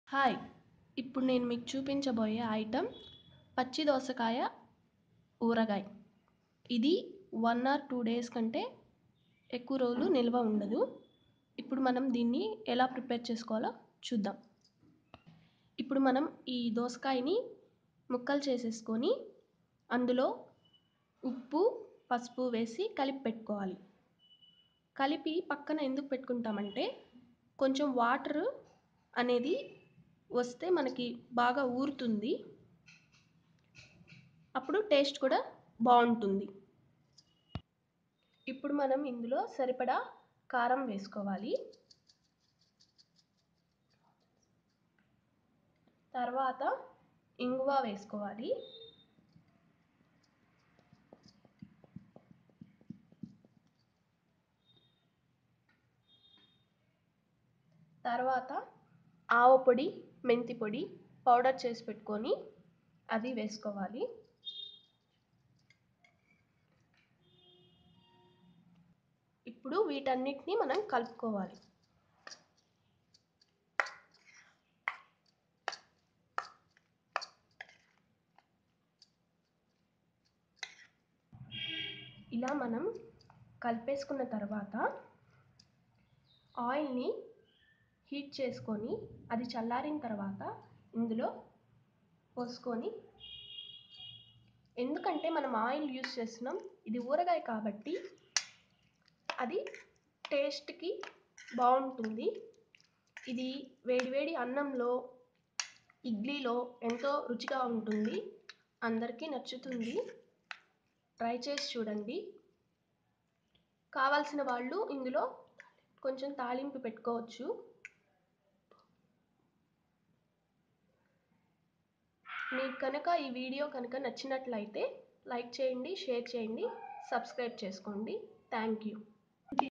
hi ఇప్పుడు నేను మీకు చూపించబోయే ఐటెం పచ్చి దోసకాయ ఊరగాయ ఇది వన్ ఆర్ టూ డేస్ కంటే ఎక్కువ రోజులు నిల్వ ఉండదు ఇప్పుడు మనం దీన్ని ఎలా ప్రిపేర్ చేసుకోవాలో చూద్దాం ఇప్పుడు మనం ఈ దోసకాయని ముక్కలు చేసేసుకొని అందులో ఉప్పు పసుపు వేసి కలిపి పెట్టుకోవాలి కలిపి పక్కన ఎందుకు పెట్టుకుంటామంటే కొంచెం వాటర్ అనేది వస్తే మనకి బాగా ఊరుతుంది అప్పుడు టేస్ట్ కూడా బాగుంటుంది ఇప్పుడు మనం ఇందులో సరిపడా కారం వేసుకోవాలి తర్వాత ఇంగువ వేసుకోవాలి తర్వాత ఆవపొడి మెంతి పొడి పౌడర్ చేసి పెట్టుకొని అది వేసుకోవాలి ఇప్పుడు వీటన్నిటిని మనం కలుపుకోవాలి ఇలా మనం కలిపేసుకున్న తర్వాత ఆయిల్ని హీట్ చేసుకొని అది చల్లారిన తర్వాత ఇందులో పోసుకొని ఎందుకంటే మనం ఆయిల్ యూస్ చేస్తున్నాం ఇది ఊరగాయ కాబట్టి అది టేస్ట్కి బాగుంటుంది ఇది వేడివేడి అన్నంలో ఇడ్లీలో ఎంతో రుచిగా ఉంటుంది అందరికీ నచ్చుతుంది ట్రై చేసి చూడండి కావాల్సిన వాళ్ళు ఇందులో కొంచెం తాలింపు పెట్టుకోవచ్చు మీకు కనుక ఈ వీడియో కనుక నచ్చినట్లయితే లైక్ చేయండి షేర్ చేయండి సబ్స్క్రైబ్ చేసుకోండి థ్యాంక్ యూ